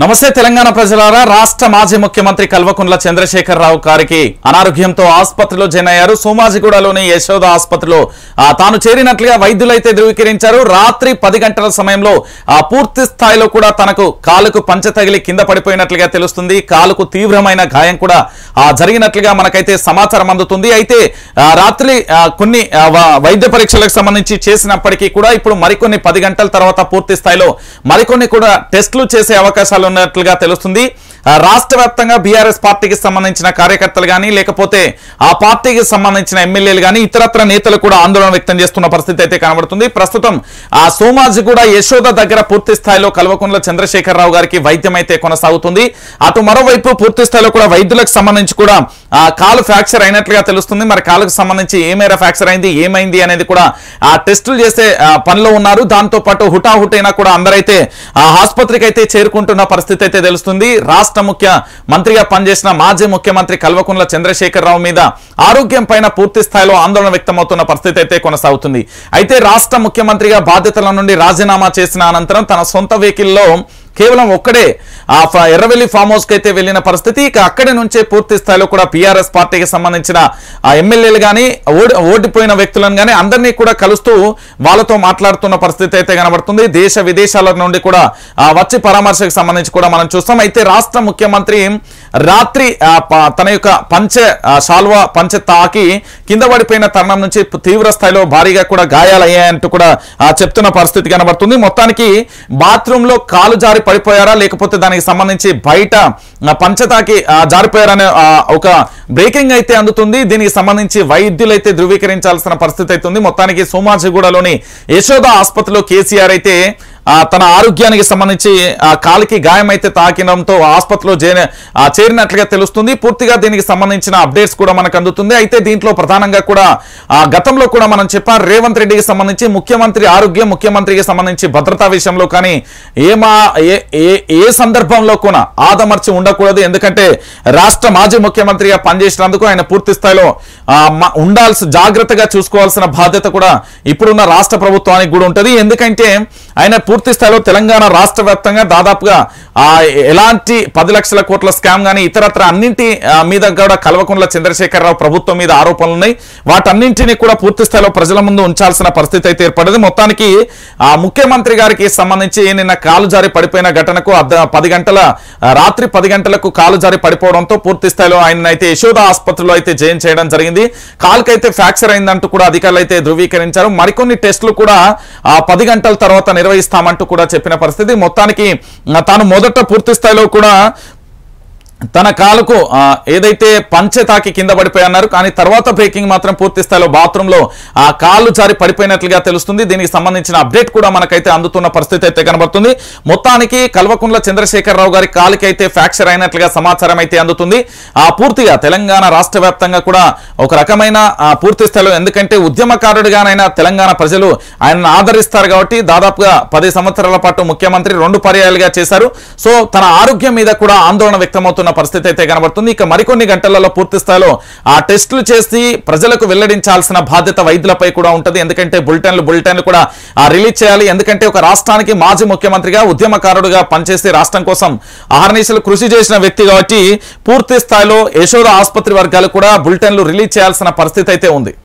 నమస్తే తెలంగాణ ప్రజలారా రాష్ట్ర మాజీ ముఖ్యమంత్రి కల్వకుంట్ల చంద్రశేఖరరావు గారికి అనారోగ్యంతో ఆసుపత్రిలో జాయిన్ అయ్యారు సోమాజిగూడలోని యశోద ఆసుపత్రిలో ఆ, తాను చేరినట్లుగా వైద్యులైతే ధృవీకరించారు రాత్రి పది గంటల సమయంలో ఆ పూర్తి స్థాయిలో కూడా తనకు కాలుకు పంచ తగిలి కింద పడిపోయినట్లుగా తెలుస్తుంది కాలుకు తీవ్రమైన గాయం కూడా ఆ, జరిగినట్లుగా మనకైతే సమాచారం అందుతుంది అయితే ఆ, రాత్రి ఆ, కొన్ని ఆ, వ- వైద్య పరీక్షలకు సంబంధించి చేసినప్పటికీ కూడా ఇప్పుడు మరికొన్ని పది గంటల తర్వాత పూర్తి స్థాయిలో మరికొన్ని కూడా టెస్టులు చేసే అవకాశాలు ఉన్నట్లుగా తెలుస్తుంది ఆ, రాష్ట్ర వ్యాప్తంగా బీఆర్ఎస్ పార్టీకి సంబంధించిన కార్యకర్తలు కానీ లేకపోతే ఆ పార్టీకి సంబంధించిన ఎమ్మెల్యేలు కానీ ఇతరత్ర నేతలు కూడా ఆందోళన వ్యక్తం చేస్తున్న పరిస్థితి అయితే కనబడుతుంది ప్రస్తుతం ఆ సోమాజి కూడా యశోద దగ్గర పూర్తి స్థాయిలో కల్వకుంట్ల చంద్రశేఖరరావు గారికి వైద్యం అయితే కొనసాగుతుంది అటు మరోవైపు పూర్తి స్థాయిలో కూడా వైద్యులకు సంబంధించి కూడా ఆ కాలు ఫ్రాక్చర్ అయినట్లుగా తెలుస్తుంది మరి కాలుకు సంబంధించి ఏ మేర ఫ్రాక్చర్ అయింది ఏమైంది అనేది కూడా ఆ టెస్టులు చేసే ఆ, పనిలో ఉన్నారు దాంతో పాటు హుటాహుటైనా కూడా అందరైతే ఆ ఆసుపత్రికి అయితే చేరుకుంటున్న పరిస్థితి అయితే తెలుస్తుంది రాష్ట్ర ముఖ్య మంత్రిగా పనిచేసిన మాజీ ముఖ్యమంత్రి కల్వకుంట్ల చంద్రశేఖరరావు మీద ఆరోగ్యం పైన పూర్తి స్థాయిలో ఆందోళన వ్యక్తమవుతున్న పరిస్థితి అయితే కొనసాగుతుంది అయితే రాష్ట్ర ముఖ్యమంత్రిగా బాధ్యతల నుండి రాజీనామా చేసిన అనంతరం తన సొంత వెహికల్లో కేవలం ఒక్కడే ఆ ఫ- ఎర్రవెల్లి ఫామ్ హౌస్ కి అయితే వెళ్ళిన పరిస్థితి ఇక అక్కడి నుంచే పూర్తి స్థాయిలో కూడా పిఆర్ఎస్ పార్టీకి సంబంధించిన ఆ ఎమ్మెల్యేలు కానీ ఓడి ఓడిపోయిన వ్యక్తులను కానీ అందరినీ కూడా కలుస్తూ వాళ్ళతో మాట్లాడుతున్న పరిస్థితి అయితే కనబడుతుంది దేశ విదేశాల నుండి కూడా ఆ, వచ్చి పరామర్శకు సంబంధించి కూడా మనం చూస్తాం అయితే రాష్ట్ర ముఖ్యమంత్రి రాత్రి ఆ, ప- తన యొక్క పంచె ఆ, శాల్వా పంచె తాకి కింద పడిపోయిన తరుణం నుంచి తీవ్ర స్థాయిలో భారీగా కూడా గాయాలయ్యాయంటూ కూడా ఆ, చెప్తున్న పరిస్థితి కనబడుతుంది మొత్తానికి బాత్రూమ్ లో కాలు జారి పడిపోయారా లేకపోతే దానికి సంబంధించి బయట ఆ, పంచతాకి ఆ, జారిపోయారనే ఆ, ఒక బ్రేకింగ్ అయితే అందుతుంది దీనికి సంబంధించి వైద్యులు అయితే ధృవీకరించాల్సిన పరిస్థితి అయితే ఉంది మొత్తానికి సోమాజిగూడలోని యశోద ఆసుపత్రిలో కేసీఆర్ అయితే ఆ, తన ఆరోగ్యానికి సంబంధించి ఆ, కాలికి గాయం అయితే తాకినంతో ఆసుపత్రిలో చేరి ఆ, చేరినట్లుగా తెలుస్తుంది పూర్తిగా దీనికి సంబంధించిన అప్డేట్స్ కూడా మనకు అందుతుంది అయితే దీంట్లో ప్రధానంగా కూడా ఆ, గతంలో కూడా మనం చెప్పాం రేవంత్ రెడ్డికి సంబంధించి ముఖ్యమంత్రి ఆరోగ్యం ముఖ్యమంత్రికి సంబంధించి భద్రతా విషయంలో కానీ ఏమా ఏ ఏ ఏ సందర్భంలో కూడా ఆదమర్చి ఉండకూడదు ఎందుకంటే రాష్ట్ర మాజీ ముఖ్యమంత్రిగా పనిచేసినందుకు ఆయన పూర్తి స్థాయిలో ఆ, మ- ఉండాల్సి జాగ్రత్తగా చూసుకోవాల్సిన బాధ్యత కూడా ఇప్పుడున్న రాష్ట్ర ప్రభుత్వానికి కూడా ఉంటుంది ఎందుకంటే ఆయన పూర్తి స్థాయిలో తెలంగాణ రాష్ట్ర వ్యాప్తంగా దాదాపుగా ఆ, ఎలాంటి పది లక్షల కోట్ల స్కామ్ కానీ ఇతరత్ర అన్నింటి ఆ, మీద కూడా కల్వకుంట్ల చంద్రశేఖరరావు ప్రభుత్వం మీద ఆరోపణలు ఉన్నాయి వాటన్నింటినీ కూడా పూర్తి స్థాయిలో ప్రజల ముందు ఉంచాల్సిన పరిస్థితి అయితే ఏర్పడింది మొత్తానికి ఆ ముఖ్యమంత్రి గారికి సంబంధించి నిన్న కాలు జారి పడిపోయిన ఘటనకు అర్ధ- పది గంటల ఆ, రాత్రి పది గంటలకు కాలు జారి పడిపోవడంతో పూర్తి స్థాయిలో ఆయన అయితే యశోద ఆసుపత్రిలో అయితే జాయిన్ చేయడం జరిగింది కాలుకైతే ఫ్రాక్చర్ అయిందంటూ కూడా అధికారులు అయితే ధృవీకరించారు మరికొన్ని టెస్టులు కూడా ఆ పది గంటల తర్వాత నిర్వహిస్తామంటూ కూడా చెప్పిన పరిస్థితి మొత్తానికి ఆ, తాను మొదట పూర్తి స్థాయిలో కూడా తన కాలుకు ఆ, ఏదైతే పంచె తాకి కింద పడిపోయి అన్నారు కానీ తర్వాత బ్రేకింగ్ మాత్రం పూర్తి స్థాయిలో బాత్రూమ్ లో ఆ కాళ్ళు జారి పడిపోయినట్లుగా తెలుస్తుంది దీనికి సంబంధించిన అప్డేట్ కూడా మనకైతే అందుతున్న పరిస్థితి అయితే కనబడుతుంది మొత్తానికి కల్వకుంట్ల చంద్రశేఖరరావు గారి కాలుకి అయితే ఫ్రాక్చర్ అయినట్లుగా సమాచారం అయితే అందుతుంది ఆ పూర్తిగా తెలంగాణ రాష్ట్ర వ్యాప్తంగా కూడా ఒక రకమైన ఆ, పూర్తి స్థాయిలో ఎందుకంటే ఉద్యమకారుడిగానైనా తెలంగాణ ప్రజలు ఆయనను ఆదరిస్తారు కాబట్టి దాదాపుగా పది సంవత్సరాల పాటు ముఖ్యమంత్రి రెండు పర్యాయాలుగా చేశారు సో తన ఆరోగ్యం మీద కూడా ఆందోళన వ్యక్తమవుతున్న పరిస్థితి అయితే కనబడుతుంది ఇక మరికొన్ని గంటలలో పూర్తి స్థాయిలో ఆ టెస్టులు చేసి ప్రజలకు వెల్లడించాల్సిన బాధ్యత వైద్యులపై కూడా ఉంటుంది ఎందుకంటే బులెటిన్లు బులెటిన్లు కూడా ఆ, రిలీజ్ చేయాలి ఎందుకంటే ఒక రాష్ట్రానికి మాజీ ముఖ్యమంత్రిగా ఉద్యమకారుడుగా పనిచేసి రాష్ట్రం కోసం అహర్నిశలు కృషి చేసిన వ్యక్తి కాబట్టి పూర్తి స్థాయిలో యశోద ఆసుపత్రి వర్గాలు కూడా బులెటిన్లు రిలీజ్ చేయాల్సిన పరిస్థితి అయితే ఉంది